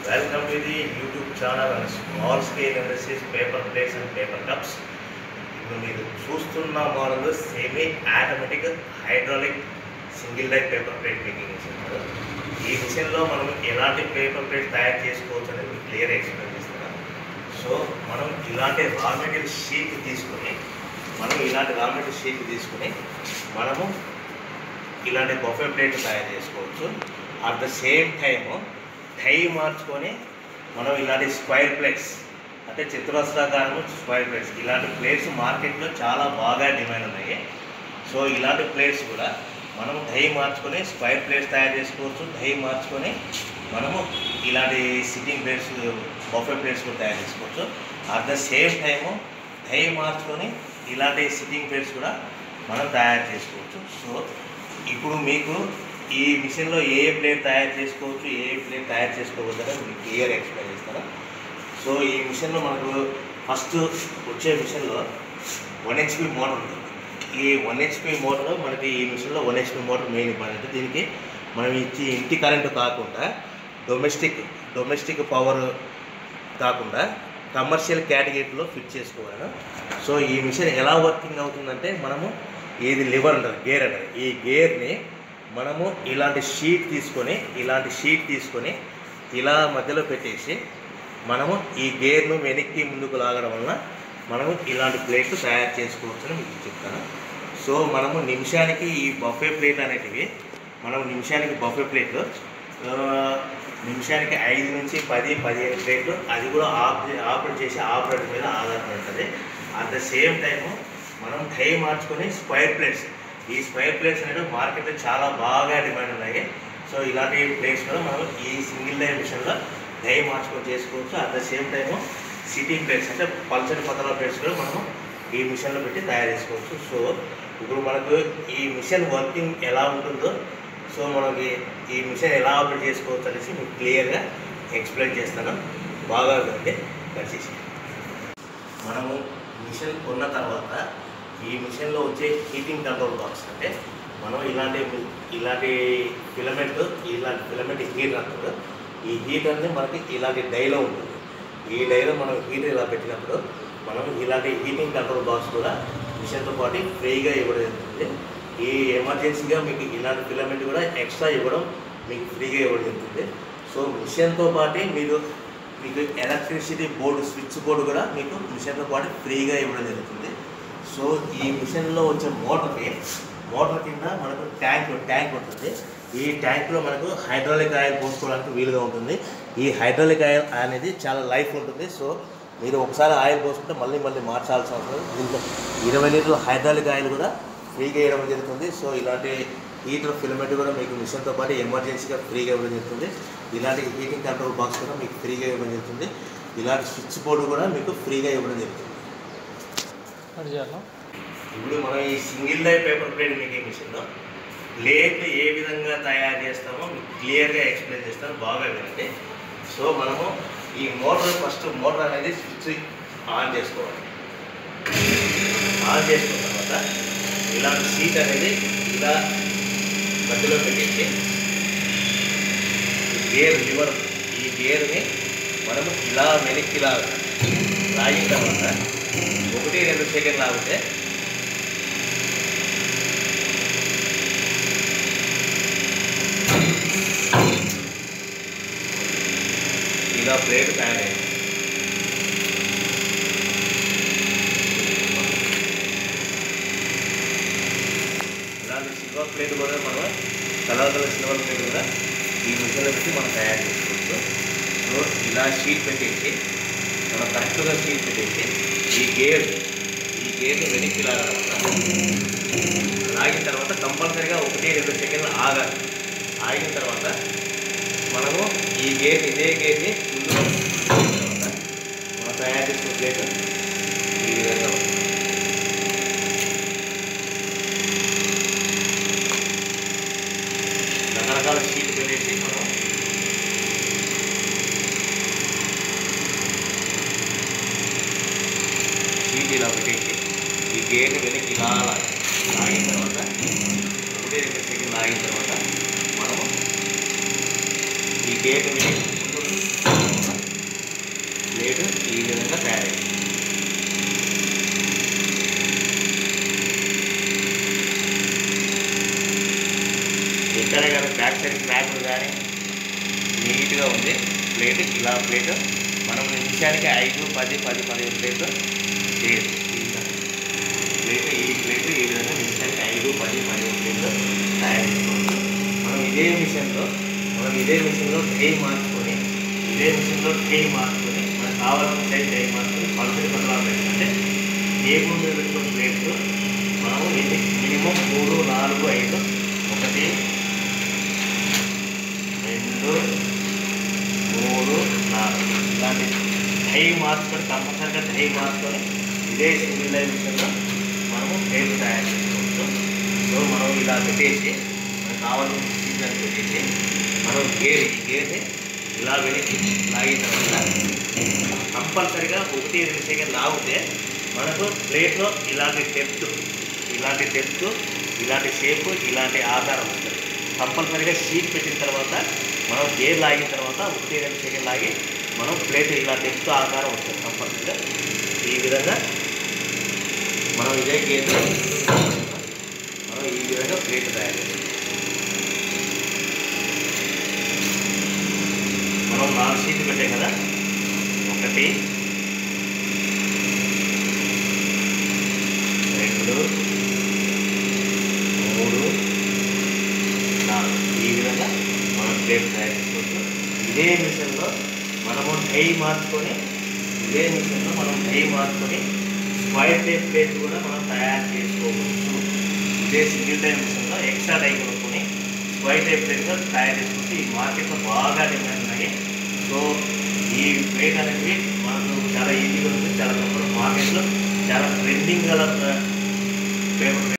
Welcome to the YouTube channel and small scale industries paper plates and paper cups. ఇప్పుడు మీరు చూస్తున్న model semi automatic hydraulic single light paper plate making machine ఈ మిషన్లో మనం ఎలాంటి paper plate తయారు చేసుకోవచ్చు అనేది మీకు క్లియర్ ఎక్స్ప్లెయిన్ చేస్తున్నాను సో మనం ఇలాంటి రా మెటీరియల్ షీట్ తీసుకొని మనం ఇలాంటి రా మెటీరియల్ షీట్ తీసుకొని మనము ఇలాంటి బొఫే ప్లేట్ తయారు చేసుకోవచ్చు at the same time die మార్చుకొని మనం ఇలాంటి స్క్వైర్ ప్లేట్స్ అంటే చతురస్రాకారము స్క్వైర్ ప్లేట్స్ ఇలాంటి ప్లేట్స్ మార్కెట్లో చాలా బాగా డిమాండ్ ఉన్నాయి సో ఇలాంటి ప్లేట్స్ కూడా మనం డై మార్చుకొని స్క్వైర్ ప్లేట్స్ తయారు చేసుకోవచ్చు డై మార్చుకొని మనము ఇలాంటి సిట్టింగ్ ప్లేట్స్ బొఫే ప్లేట్స్ కూడా తయారు చేసుకోవచ్చు at the same time die మార్చుకొని ఇలాంటి సిట్టింగ్ ప్లేట్స్ కూడా మనం తయారు చేసుకోవచ్చు సో ఇప్పుడు మీకు ఈ మిషన్లో ఏ ఏ ప్లేట్ తయారు చేసుకోవచ్చు ఏ ఏ ప్లేట్ తయారు చేసుకోవద్దని మీకు క్లియర్ ఎక్స్ప్లెయిన్ చేస్తాను సో ఈ మిషన్లో మనకు ఫస్ట్ వచ్చే మిషన్లో వన్ హెచ్పి మోటార్ ఉంటుంది ఈ వన్ హెచ్పి మోటార్ మనకి ఈ మిషన్లో one HP motor main important దీనికి మనం ఇచ్చి ఇంటి కరెంటు కాకుండా డొమెస్టిక్ డొమెస్టిక్ పవర్ కాకుండా కమర్షియల్ కేటగిరీలో ఫిట్ చేసుకోవాలి సో ఈ మిషన్ ఎలా వర్కింగ్ అవుతుందంటే మనము ఇది లివర్ అంటారు గేర్ అంటారు ఈ గేర్ని మనము ఇలాంటి షీట్ తీసుకొని ఇలాంటి షీట్ తీసుకొని ఇలా మధ్యలో పెట్టేసి మనము ఈ గేర్ను వెనక్కి ముందుకు లాగడం వలన మనము ఇలాంటి ప్లేట్లు తయారు చేసుకోవచ్చని మీకు చెప్తాను సో మనము నిమిషానికి ఈ బఫే ప్లేట్ అనేటివి మనం నిమిషానికి బఫే ప్లేట్లు ఆ, నిమిషానికి ఐదు నుంచి పది పదిహేను ప్లేట్లు అది కూడా ఆపరేట్ ఆపరేట్ చేసే ఆపరేటర్ మీద ఆధారపడి ఉంటుంది అట్ ద సేమ్ టైము మనం టై మార్చుకొని స్క్వైర్ ప్లేట్స్ ఈ స్క్వైర్ ప్లేట్స్ అనేవి మార్కెట్లో చాలా బాగా డిమాండ్ ఉన్నాయి సో ఇలాంటి ప్లేట్స్ కూడా మనం ఈ సింగిల్ లైన్ మిషన్లో డై మార్చుకొని చేసుకోవచ్చు at the same time sitting plates అంటే పల్చని పతల ప్లేట్స్ కూడా మనము ఈ మిషన్లో పెట్టి తయారు చేసుకోవచ్చు సో ఇప్పుడు మనకు ఈ మిషన్ వర్కింగ్ ఎలా ఉంటుందో సో మనకి ఈ మిషన్ ఎలా ఆపరేట్ చేసుకోవచ్చు అనేసి మీకు క్లియర్గా ఎక్స్ప్లెయిన్ చేస్తాను బాగా ఉందండి దయచేసి మనము మిషన్ కొన్న తర్వాత ఈ మిషన్లో వచ్చే హీటింగ్ కంట్రోల్ బాక్స్ అంటే మనం ఇలాంటి ఇలాంటి ఫిలమెంట్ ఇలాంటి ఫిలమెంట్ హీటర్ అంటారు ఈ హీటర్ని మనకి ఇలాంటి డైలో ఉంటుంది ఈ డైలో మనం హీటర్ ఇలా పెట్టినప్పుడు మనం ఇలాంటి హీటింగ్ కంట్రోల్ బాక్స్ కూడా మిషన్తో పాటు ఫ్రీగా ఇవ్వడం జరుగుతుంది ఈ ఎమర్జెన్సీగా మీకు ఇలాంటి ఫిలమెంట్ కూడా ఎక్స్ట్రా ఇవ్వడం మీకు ఫ్రీగా ఇవ్వడం జరుగుతుంది సో మిషన్తో పాటే మీరు మీకు ఎలక్ట్రిసిటీ బోర్డు స్విచ్ బోర్డు కూడా మీకు మిషన్తో పాటు ఫ్రీగా ఇవ్వడం జరుగుతుంది సో ఈ మిషన్లో వచ్చే మోటార్కి మోటార్ కింద మనకు ట్యాంక్ ట్యాంక్ ఉంటుంది ఈ ట్యాంక్లో మనకు హైడ్రాలిక్ ఆయిల్ పోసుకోవడానికి వీలుగా ఉంటుంది ఈ హైడ్రాలిక్ ఆయిల్ అనేది చాలా లైఫ్ ఉంటుంది సో మీరు ఒకసారి ఆయిల్ పోసుకుంటే మళ్ళీ మళ్ళీ మార్చాల్సిన అవసరం లేదు. దీంట్లో ఇరవై లీటర్ల హైడ్రాలిక్ ఆయిల్ కూడా ఫ్రీగా ఇవ్వడం జరుగుతుంది సో ఇలాంటి హీటర్ ఫిలమెంట్ కూడా మీకు మిషన్తో పాటు ఎమర్జెన్సీగా ఫ్రీగా ఇవ్వడం జరుగుతుంది ఇలాంటి హీటింగ్ కంట్రోల్ బాక్స్ కూడా మీకు ఫ్రీగా ఇవ్వడం జరుగుతుంది ఇలాంటి స్విచ్ బోర్డు కూడా మీకు ఫ్రీగా ఇవ్వడం జరుగుతుంది అది చేయాలా ఇప్పుడు మనం ఈ single light paper plate making మిషన్లో ప్లేట్ ఏ విధంగా తయారు చేస్తామో మీకు క్లియర్గా ఎక్స్ప్లెయిన్ చేస్తాను బాగా వినండి సో మనము ఈ మోటార్ ఫస్ట్ మోటార్ అనేది స్విచ్ ఆన్ చేసుకోవాలి ఆన్ చేసుకున్న తర్వాత ఇలాంటి సీట్ అనేది ఇలా మధ్యలో పెట్టేసి ఈ గేర్ లివర్ ఈ గేర్ని మనము ఇలా వెనక్కి లాగా లాగిన తర్వాత ఒకటి రెండు సెకండ్ లాగితే ఇలా ప్లేట్ తయారైంది ఇలాంటి సిల్వర్ ప్లేట్ కూడా మనం కలర్ కలర్ సిల్వర్ ప్లేట్ కూడా ఈ మిషన్లో పెట్టి మనం తయారు చేసుకోవచ్చు సో ఇలా షీట్ పెట్టేసి మనం కరెక్ట్గా షీట్ పెట్టేసి ఈ గేర్ ఈ గేర్ని వెనక్కి లాగాలన్నమాట లాగిన తర్వాత కంపల్సరీగా ఒకటి రెండు సెకండ్లు ఆగాలి ఆగిన తర్వాత మనము ఈ గేర్ ఇదే గేర్ని ముందుకు లాగిన తర్వాత మనం తయారు చేసుకున్న ప్లేట్ ఈ విధంగా ఉంటుంది. రకరకాల షీట్ పెట్టేసి మనం షీట్ ఇలా పెట్టేసి ఈ గేర్ని వెనక్కి ఇలా లాగాలి. లాగిన తర్వాత ఒకటే రెండు సెకండ్ లాగిన తర్వాత మనము ఈ గేట్ వెనక్కి ముందుకు సరి క్రాకులు కానీ నీట్గా ఉంది ప్లేట్ ఇలా ప్లేట్ మనం నిమిషానికి ఐదు పది పది పదిహేను ప్లేట్లు చేయొచ్చు ప్లేట్ ఈ ప్లేట్ ఈ విధంగా నిమిషానికి ఐదు పది పదిహేను ప్లేట్లు తయారు చేసుకోవచ్చు మనం ఇదే మిషన్లో మనం ఇదే మిషన్లో ట్రై మార్చుకొని ఇదే మిషన్లో ట్రై మార్చుకొని మనకు కావాల్సిన సైజ్ ట్రై మార్చుకొని పల్సరి బదలాలు పెట్టాలంటే టేబుల్ మీద పెట్టుకున్న ప్లేట్లు మనము ఇది మినిమం మూడు నాలుగు ఐదు ఒకటి రెండు మూడు నాలుగు ఇలాంటి డై మార్చుకొని కంపల్సరిగా డై మార్చుకొని ఇదే సింగిల్ లైన్ మిషన్లో మనము ప్లేట్ తయారు చేసుకోవచ్చు సో మనం ఇలా పెట్టేసి మనకు కావాల్సిన సీజన్ పెట్టేసి మనం గేర్ ఈ గేర్ని ఇలా వెనక్కి లాగిన తర్వాత కంపల్సరిగా ఒకటి రెండు సెకండ్ లాగితే మనకు ప్లేట్లో ఇలాంటి డెప్త్ ఇలాంటి డెప్త్ ఇలాంటి షేప్ ఇలాంటి ఆకారం వస్తుంది కంపల్సరిగా షీట్ పెట్టిన తర్వాత మనం గేర్ లాగిన తర్వాత ఒకటి రెండు సెకండ్ లాగి మనం ప్లేట్ ఇలా డెప్త్ ఆకారం వస్తుంది కంపల్సరిగా ఈ విధంగా మనం ఇదే గేర్ మనం ఈ విధంగా ప్లేట్ తయారు చేస్తాం మనం నాలుగు షీట్లు పెట్టాం కదా ఒకటి రెండు మూడు నాలుగు ఈ విధంగా మనం ప్లేట్ తయారు చేసుకోవచ్చు ఇదే మిషన్లో మనము డై మార్చుకొని ఇదే మిషన్లో మనం డై మార్చుకొని స్క్వైర్ టైప్ ప్లేట్ కూడా మనం తయారు చేసుకోవచ్చు ఇదే సింగిల్ టైం మిషన్లో ఎక్స్ట్రా డై కొనుక్కొని స్క్వైర్ టైప్ ప్లేట్గా తయారు చేసుకుంటే ఈ మార్కెట్లో బాగా డిమాండ్ ఉన్నాయి సో ఈ ప్లేట్ అనేది మనకు చాలా ఈజీగా ఉంది చాలా తక్కువ మార్కెట్లో చాలా ట్రెండింగ్ గల పేపర్